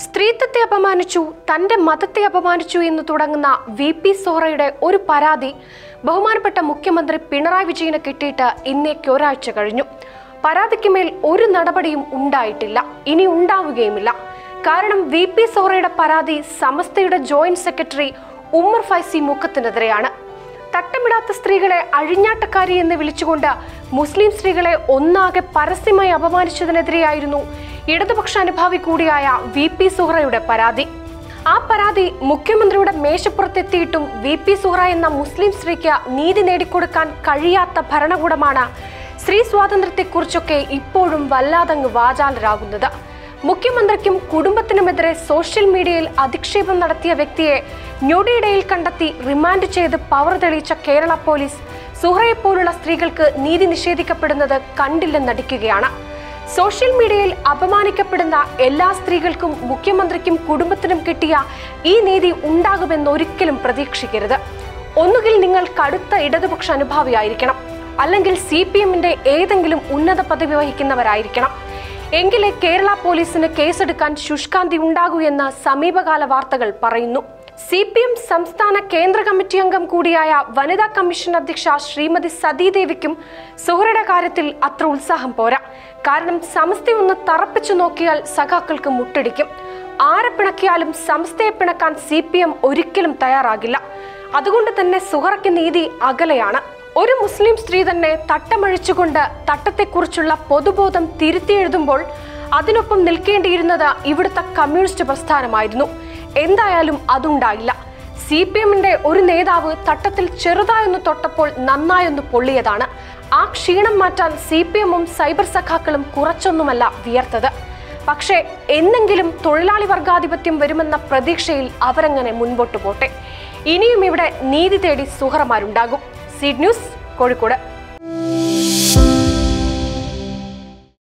സ്ത്രീത്വത്തെ അപമാനിച്ചു തന്റെ മതത്തെ അപമാനിച്ചു എന്ന് തുടങ്ങുന്ന വി പി സോറയുടെ ഒരു പരാതി ബഹുമാനപ്പെട്ട മുഖ്യമന്ത്രി പിണറായി വിജയന് കിട്ടിയിട്ട് ഇന്നേക്ക് ഒരാഴ്ച കഴിഞ്ഞു പരാതിക്ക് മേൽ ഒരു നടപടിയും ഉണ്ടായിട്ടില്ല ഇനി ഉണ്ടാവുകയുമില്ല കാരണം വി പി സോറയുടെ പരാതി സമസ്തയുടെ ജോയിന്റ് സെക്രട്ടറി ഉമ്മർ ഫൈസി മുക്കത്തിനെതിരെയാണ് തട്ടമിടാത്ത സ്ത്രീകളെ അഴിഞ്ഞാട്ടക്കാരി എന്ന് വിളിച്ചുകൊണ്ട് മുസ്ലിം സ്ത്രീകളെ ഒന്നാകെ പരസ്യമായി അപമാനിച്ചതിനെതിരെയായിരുന്നു ഇടതുപക്ഷ അനുഭാവി കൂടിയായ വി പി സുഹറയുടെ പരാതി ആ പരാതി മുഖ്യമന്ത്രിയുടെ മേശപ്പുറത്തെത്തിയിട്ടും വി പി സുഹറ എന്ന മുസ്ലിം സ്ത്രീക്ക് നീതി നേടിക്കൊടുക്കാൻ കഴിയാത്ത ഭരണകൂടമാണ് സ്ത്രീ സ്വാതന്ത്ര്യത്തെക്കുറിച്ചൊക്കെ ഇപ്പോഴും വല്ലാതങ്ങ് വാചാലരാകുന്നത് മുഖ്യമന്ത്രിക്കും കുടുംബത്തിനുമെതിരെ സോഷ്യൽ മീഡിയയിൽ അധിക്ഷേപം നടത്തിയ വ്യക്തിയെ ഞൊടിയിടയിൽ കണ്ടെത്തി റിമാൻഡ് ചെയ്ത് പവർ തെളിയിച്ച കേരള പോലീസ് സുഹറയെ പോലുള്ള സ്ത്രീകൾക്ക് നീതി നിഷേധിക്കപ്പെടുന്നത് കണ്ടില്ലെന്നടിക്കുകയാണ് സോഷ്യൽ മീഡിയയിൽ അപമാനിക്കപ്പെടുന്ന എല്ലാ സ്ത്രീകൾക്കും മുഖ്യമന്ത്രിക്കും കുടുംബത്തിനും കിട്ടിയ ഈ നീതി ഉണ്ടാകുമെന്നൊരിക്കലും പ്രതീക്ഷിക്കരുത് ഒന്നുകിൽ നിങ്ങൾ കടുത്ത ഇടതുപക്ഷ അനുഭാവിയായിരിക്കണം അല്ലെങ്കിൽ സി പി എമ്മിന്റെ ഏതെങ്കിലും ഉന്നത പദവി വഹിക്കുന്നവരായിരിക്കണം എങ്കിലേ കേരള പോലീസിന് കേസെടുക്കാൻ ശുഷ്കാന്തി ഉണ്ടാകൂ എന്ന് സമീപകാല വാർത്തകൾ പറയുന്നു സി പി എം സംസ്ഥാന കേന്ദ്ര കമ്മിറ്റി അംഗം കൂടിയായ വനിതാ കമ്മീഷൻ അധ്യക്ഷ ശ്രീമതി സതീദേവിക്കും സുഹറയുടെ കാര്യത്തിൽ അത്ര ഉത്സാഹം പോരാ കാരണം സമസ്ത ഒന്ന് തറപ്പിച്ചു നോക്കിയാൽ സഖാക്കൾക്ക് മുട്ടടിക്കും ആരെ പിണക്കിയാലും സംസ്ഥയെ പിണക്കാൻ സി പി എം ഒരിക്കലും തയ്യാറാകില്ല അതുകൊണ്ട് തന്നെ സുഹറയ്ക്ക് നീതി അകലെയാണ് ഒരു മുസ്ലിം സ്ത്രീ തന്നെ തട്ടമഴിച്ചുകൊണ്ട് തട്ടത്തെക്കുറിച്ചുള്ള പൊതുബോധം തിരുത്തി എഴുതുമ്പോൾ അതിനൊപ്പം നിൽക്കേണ്ടിയിരുന്നത് ഇവിടുത്തെ കമ്മ്യൂണിസ്റ്റ് പ്രസ്ഥാനമായിരുന്നു എന്തായാലും അതുണ്ടായില്ല സി പി എമ്മിന്റെ ഒരു നേതാവ് തട്ടത്തിൽ ചെറുതായൊന്ന് തൊട്ടപ്പോൾ നന്നായൊന്ന് പൊള്ളിയതാണ് ആ ക്ഷീണം മാറ്റാൻ സി പി എമ്മും സൈബർ സഖാക്കളും കുറച്ചൊന്നുമല്ല വിയർത്തത് പക്ഷേ എന്നെങ്കിലും തൊഴിലാളി വർഗാധിപത്യം വരുമെന്ന പ്രതീക്ഷയിൽ അവരങ്ങനെ മുൻപോട്ട് പോട്ടെ ഇനിയും ഇവിടെ നീതി തേടി സുഹറമാരുണ്ടാകും സീഡ് ന്യൂസ് കോഴിക്കോട്